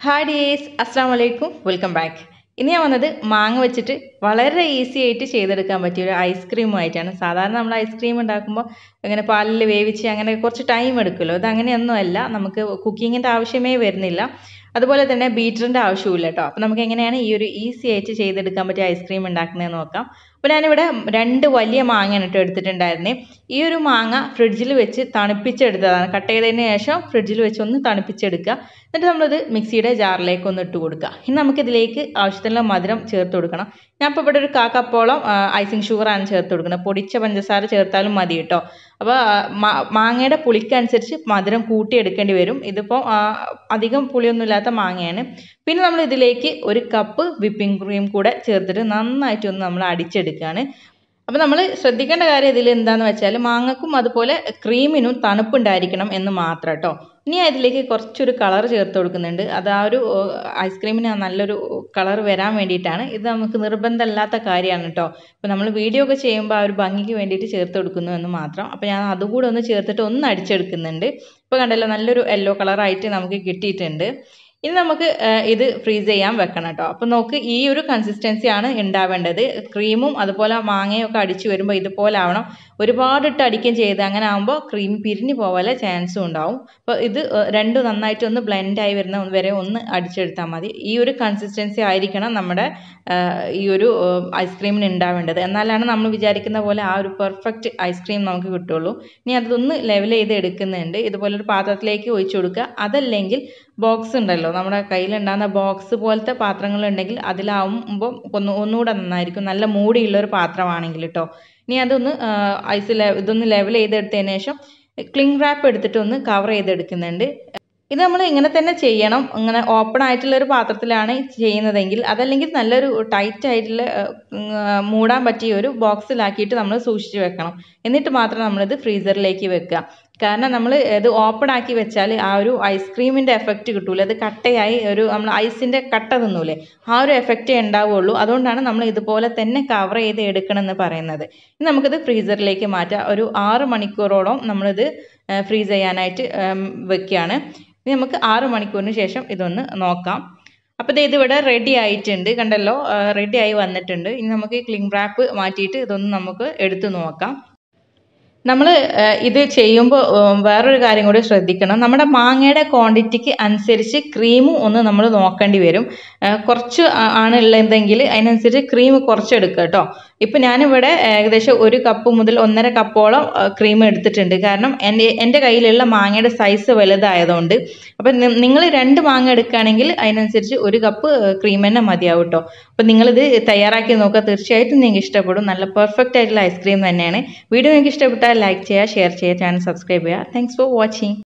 hi dears അസ്സാം വലൈക്കും welcome back ഇന്ന് ഞാൻ വന്നത് മാങ്ങ വെച്ചിട്ട് വളരെ ഈസി ആയിട്ട് ചെയ്തെടുക്കാൻ പറ്റിയ ഒരു ഐസ്ക്രീമുമായിട്ടാണ് സാധാരണ നമ്മൾ ഐസ്ക്രീം ഉണ്ടാക്കുമ്പോൾ ഇങ്ങനെ പാലിൽ വേവിച്ച് അങ്ങനെ കുറച്ച് ടൈം എടുക്കുമല്ലോ ഇത് അങ്ങനെയൊന്നും അല്ല നമുക്ക് കുക്കിങ്ങിൻ്റെ ആവശ്യമേ വരുന്നില്ല അതുപോലെ തന്നെ ബീറ്ററിൻ്റെ ആവശ്യമില്ല കേട്ടോ അപ്പോൾ നമുക്ക് എങ്ങനെയാണ് ഈ ഒരു ഈസി ആയിട്ട് ചെയ്തെടുക്കാൻ പറ്റിയ ഐസ്ക്രീം ഉണ്ടാക്കുന്നതെന്ന് നോക്കാം അപ്പോൾ ഞാനിവിടെ രണ്ട് വലിയ മാങ്ങയാണ് കേട്ടോ എടുത്തിട്ടുണ്ടായിരുന്നേ ഈ ഒരു മാങ്ങ ഫ്രിഡ്ജിൽ വെച്ച് തണുപ്പിച്ചെടുത്തതാണ് കട്ട് ചെയ്തതിന് ശേഷം ഫ്രിഡ്ജിൽ വെച്ച് ഒന്ന് തണുപ്പിച്ചെടുക്കുക എന്നിട്ട് നമ്മളിത് മിക്സിയുടെ ജാറിലേക്ക് ഒന്ന് ഇട്ട് കൊടുക്കുക ഇനി നമുക്കിതിലേക്ക് ആവശ്യത്തിനുള്ള മധുരം ചേർത്ത് കൊടുക്കണം ഞാൻ ഇപ്പോൾ ഇവിടെ ഒരു കാക്കപ്പോളം ഐസിങ് ഷുഗറാണ് ചേർത്ത് കൊടുക്കുന്നത് പൊടിച്ച പഞ്ചസാര ചേർത്താലും മതി കേട്ടോ അപ്പോൾ മാങ്ങയുടെ പുളിക്കനുസരിച്ച് മധുരം കൂട്ടിയെടുക്കേണ്ടി വരും ഇതിപ്പോൾ അധികം പുളിയൊന്നുമില്ലാത്ത മാങ്ങയാണ് പിന്നെ നമ്മൾ ഇതിലേക്ക് ഒരു കപ്പ് വിപ്പിംഗ് ക്രീം കൂടെ ചേർത്തിട്ട് നന്നായിട്ട് ഒന്ന് നമ്മൾ അടിച്ചെടുക്കുകയാണ് അപ്പോൾ നമ്മൾ ശ്രദ്ധിക്കേണ്ട കാര്യം ഇതിൽ എന്താണെന്ന് വെച്ചാൽ മാങ്ങക്കും അതുപോലെ ക്രീമിനും തണുപ്പുണ്ടായിരിക്കണം എന്ന് മാത്രം കേട്ടോ ഇനി അതിലേക്ക് കുറച്ചൊരു കളർ ചേർത്ത് കൊടുക്കുന്നുണ്ട് അത് ആ ഒരു ഐസ്ക്രീമിന് നല്ലൊരു കളർ വരാൻ വേണ്ടിയിട്ടാണ് ഇത് നമുക്ക് നിർബന്ധമില്ലാത്ത കാര്യമാണ് കേട്ടോ ഇപ്പോൾ നമ്മൾ വീഡിയോ ഒക്കെ ചെയ്യുമ്പോൾ ആ ഒരു ഭംഗിക്ക് വേണ്ടിയിട്ട് ചേർത്ത് കൊടുക്കുന്നു എന്ന് മാത്രം അപ്പോൾ ഞാൻ അതുകൂടെ ഒന്ന് ചേർത്തിട്ട് ഒന്ന് അടിച്ചെടുക്കുന്നുണ്ട് ഇപ്പോൾ കണ്ടല്ലോ നല്ലൊരു യെല്ലോ കളറായിട്ട് നമുക്ക് കിട്ടിയിട്ടുണ്ട് ഇനി നമുക്ക് ഇത് ഫ്രീസ് ചെയ്യാൻ വെക്കണം കേട്ടോ അപ്പോൾ നോക്ക് ഈ ഒരു കൺസിസ്റ്റൻസി ആണ് ഉണ്ടാവേണ്ടത് ക്രീമും അതുപോലെ മാങ്ങയും ഒക്കെ അടിച്ചു വരുമ്പോൾ ഇതുപോലെ ആവണം ഒരുപാട് ഇട്ട് അടിക്കുകയും ചെയ്ത് അങ്ങനെ ആകുമ്പോൾ ക്രീം പിരിഞ്ഞു പോകാനുള്ള ചാൻസും ഉണ്ടാവും അപ്പോൾ ഇത് രണ്ടും നന്നായിട്ട് ഒന്ന് ബ്ലെൻഡ് ആയി വരുന്ന വരെ ഒന്ന് അടിച്ചെടുത്താൽ മതി ഈ ഒരു കൺസിസ്റ്റൻസി ആയിരിക്കണം നമ്മുടെ ഈ ഒരു ഐസ്ക്രീമിന് ഉണ്ടാവേണ്ടത് എന്നാലാണ് നമ്മൾ വിചാരിക്കുന്ന പോലെ ആ ഒരു പെർഫെക്റ്റ് ഐസ്ക്രീം നമുക്ക് കിട്ടുള്ളൂ ഇനി അതൊന്ന് ലെവൽ ചെയ്ത് എടുക്കുന്നുണ്ട് ഇതുപോലെ ഒരു പാത്രത്തിലേക്ക് ഒഴിച്ചു കൊടുക്കുക അതല്ലെങ്കിൽ ബോക്സ് ഉണ്ടല്ലോ നമ്മുടെ കയ്യിലുണ്ടാകുന്ന ബോക്സ് പോലത്തെ പാത്രങ്ങൾ ഉണ്ടെങ്കിൽ അതിലാവുമ്പോൾ ഒന്ന് ഒന്നുകൂടെ നന്നായിരിക്കും നല്ല മൂടിയുള്ള ഒരു പാത്രമാണെങ്കിൽ കേട്ടോ ഇനി അതൊന്ന് ഐസ് ഇതൊന്ന് ലെവൽ ചെയ്തെടുത്തതിന് ശേഷം ക്ലിംഗ് റാപ്പ് എടുത്തിട്ട് ഒന്ന് കവർ ചെയ്തെടുക്കുന്നുണ്ട് ഇത് നമ്മൾ ഇങ്ങനെ തന്നെ ചെയ്യണം ഇങ്ങനെ ഓപ്പൺ ആയിട്ടുള്ള ഒരു പാത്രത്തിലാണ് ചെയ്യുന്നതെങ്കിൽ അതല്ലെങ്കിൽ നല്ലൊരു ടൈറ്റ് ആയിട്ടുള്ള മൂടാൻ പറ്റിയ ഒരു ബോക്സിലാക്കിയിട്ട് നമ്മൾ സൂക്ഷിച്ച് വെക്കണം എന്നിട്ട് മാത്രം നമ്മളിത് ഫ്രീസറിലേക്ക് വെക്കുക കാരണം നമ്മൾ ഇത് ഓപ്പൺ ആക്കി വെച്ചാൽ ആ ഒരു ഐസ്ക്രീമിൻ്റെ എഫക്റ്റ് കിട്ടൂല അത് കട്ടയായി ഒരു നമ്മൾ ഐസിൻ്റെ കട്ട തിന്നൂലേ ആ ഒരു എഫക്റ്റേ ഉണ്ടാവുള്ളൂ അതുകൊണ്ടാണ് നമ്മൾ ഇതുപോലെ തന്നെ കവർ ചെയ്ത് എടുക്കണം എന്ന് പറയുന്നത് ഇനി നമുക്കിത് ഫ്രീസറിലേക്ക് മാറ്റാം ഒരു ആറ് മണിക്കൂറോളം നമ്മളിത് ഫ്രീസ് ചെയ്യാനായിട്ട് വെക്കുകയാണ് ഇനി നമുക്ക് ആറ് മണിക്കൂറിന് ശേഷം ഇതൊന്ന് നോക്കാം അപ്പോൾ ഇത് ഇവിടെ റെഡി ആയിട്ടുണ്ട് കണ്ടല്ലോ റെഡി ആയി വന്നിട്ടുണ്ട് ഇനി നമുക്ക് ക്ലിംഗ് റാപ്പ് മാറ്റിയിട്ട് ഇതൊന്ന് നമുക്ക് എടുത്തു നോക്കാം നമ്മൾ ഇത് ചെയ്യുമ്പോൾ വേറൊരു കാര്യം കൂടി ശ്രദ്ധിക്കണം നമ്മുടെ മാങ്ങയുടെ ക്വാണ്ടിറ്റിക്ക് അനുസരിച്ച് ക്രീമും ഒന്ന് നമ്മൾ നോക്കേണ്ടി വരും കുറച്ച് ആണ് ഉള്ളതെങ്കിൽ അതിനനുസരിച്ച് ക്രീം കുറച്ചെടുക്കുക കേട്ടോ ഇപ്പം ഞാനിവിടെ ഏകദേശം ഒരു കപ്പ് മുതൽ ഒന്നര കപ്പോളം ക്രീം എടുത്തിട്ടുണ്ട് കാരണം എൻ്റെ എൻ്റെ കയ്യിലുള്ള മാങ്ങയുടെ സൈസ് വലുതായതുകൊണ്ട് അപ്പം നിങ്ങൾ രണ്ട് മാങ്ങ എടുക്കുകയാണെങ്കിൽ അതിനനുസരിച്ച് ഒരു കപ്പ് ക്രീം തന്നെ മതിയാവും കേട്ടോ അപ്പം നിങ്ങളിത് തയ്യാറാക്കി നോക്കുക തീർച്ചയായിട്ടും നിങ്ങൾക്ക് ഇഷ്ടപ്പെടും നല്ല പെർഫെക്റ്റ് ആയിട്ടുള്ള ഐസ്ക്രീം തന്നെയാണ് വീഡിയോ നിങ്ങൾക്ക് ഇഷ്ടപ്പെട്ടാൽ ലൈക്ക് ചെയ്യുക ഷെയർ ചെയ്യുക ചാനൽ സബ്സ്ക്രൈബ് ചെയ്യുക താങ്ക്സ് ഫോർ വാച്ചിങ്